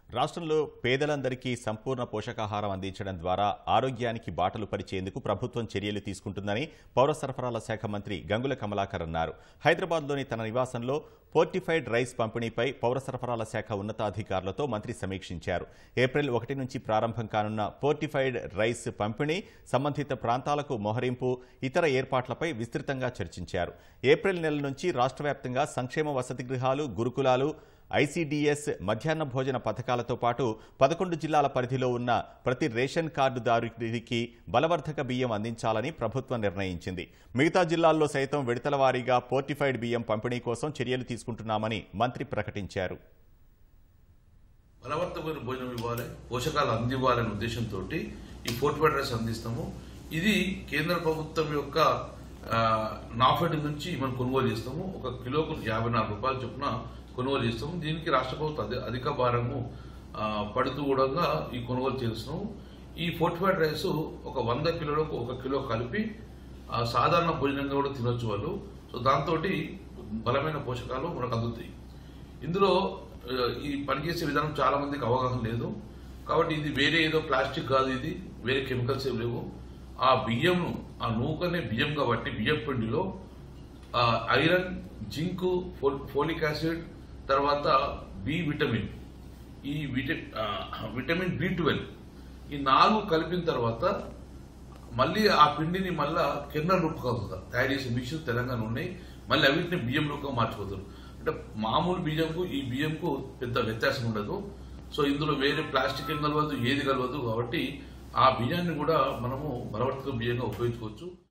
రాష్ట్రంలో పేదలందరికీ సంపూర్ణ పోషకాహారం అందించడం ద్వారా ఆరోగ్యానికి బాటలు పరిచేందుకు ప్రభుత్వం చర్యలు తీసుకుంటుందని పౌర సరఫరాల శాఖ మంత్రి గంగుల కమలాకర్ అన్నారు హైదరాబాద్లోని తన నివాసంలో పోర్టిఫైడ్ రైస్ పంపిణీపై పౌర సరఫరాల శాఖ ఉన్నతాధికారులతో మంత్రి సమీక్షించారు ఏప్రిల్ ఒకటి నుంచి ప్రారంభం కానున్న పోర్టిఫైడ్ రైస్ పంపిణీ సంబంధిత ప్రాంతాలకు మొహరింపు ఇతర ఏర్పాట్లపై విస్తృతంగా చర్చించారు ఏప్రిల్ నెల నుంచి రాష్ట్ర వ్యాప్తంగా సంక్షేమ వసతి గృహాలు గురుకులాలు ఐసీడీఎస్ మధ్యాహ్న భోజన పథకాలతో పాటు పదకొండు జిల్లాల పరిధిలో ఉన్న ప్రతి రేషన్ కార్డుదారుడికి బలవర్ధక బియ్యం అందించాలని ప్రభుత్వం నిర్ణయించింది మిగతా జిల్లాల్లో సైతం విడతల వారీగా పోర్టిఫైడ్ బియ్యం పంపిణీ కోసం చర్యలు తీసుకుంటున్నామని మంత్రి ప్రకటించారు బలవంతమైన భోజనం ఇవ్వాలి పోషకాలు అందివ్వాలనే ఉద్దేశంతో ఈ ఫోర్టిఫైడ్ రైస్ అందిస్తాము ఇది కేంద్ర ప్రభుత్వం యొక్క ఆ, నాఫెడ్ నుంచి మనం కొనుగోలు చేస్తాము ఒక కిలోకు యాభై నాలుగు రూపాయలు చొప్పున కొనుగోలు చేస్తాము దీనికి రాష్ట్ర ప్రభుత్వం అధి- అధిక భారము ఆ, పడుతూ కూడా ఈ కొనుగోలు చేస్తున్నాము ఈ ఫోర్టిఫైడ్ రైస్ ఒక వంద కిలోలకు ఒక కిలో కలిపి ఆ, సాధారణ భోజనంగా కూడా తినొచ్చు వాళ్ళు సో దాంతో బలమైన పోషకాలు మనకు అందుతాయి ఇందులో ఆ, ఈ పనిచేసే విధానం చాలా మందికి అవగాహన లేదు కాబట్టి ఇది వేరే ఏదో ప్లాస్టిక్ కాదు ఇది వేరే కెమికల్స్ ఏమి లేవు ఆ బియ్యంను ఆ నూకనే బియ్యం కాబట్టి బియ్యం పిండిలో ఆ, ఐరన్ జింకు ఫో- ఫోలిక్ యాసిడ్ తర్వాత బి విటమిన్ ఈ విట ఆ, విటమిన్ బి ట్వెల్వ్ ఈ నాలుగు కలిపిన తర్వాత మళ్ళీ ఆ పిండిని మళ్ళా కింద రూపకల్పుతారు తయారు చేసే మిషన్ తెలంగాణ ఉన్నాయి మళ్ళీ అవిటిని బియ్యం రూపంగా మార్చిపోతారు అంటే మామూలు బియ్యంకు ఈ బియ్యంకు పెద్ద వ్యత్యాసం ఉండదు సో ఇందులో వేరే ప్లాస్టిక్ ఏం కలవదు ఏది కలవదు కాబట్టి ఆ బియ్యాన్ని కూడా మనము బలవర్తక బియ్యంగా ఉపయోగించుకోవచ్చు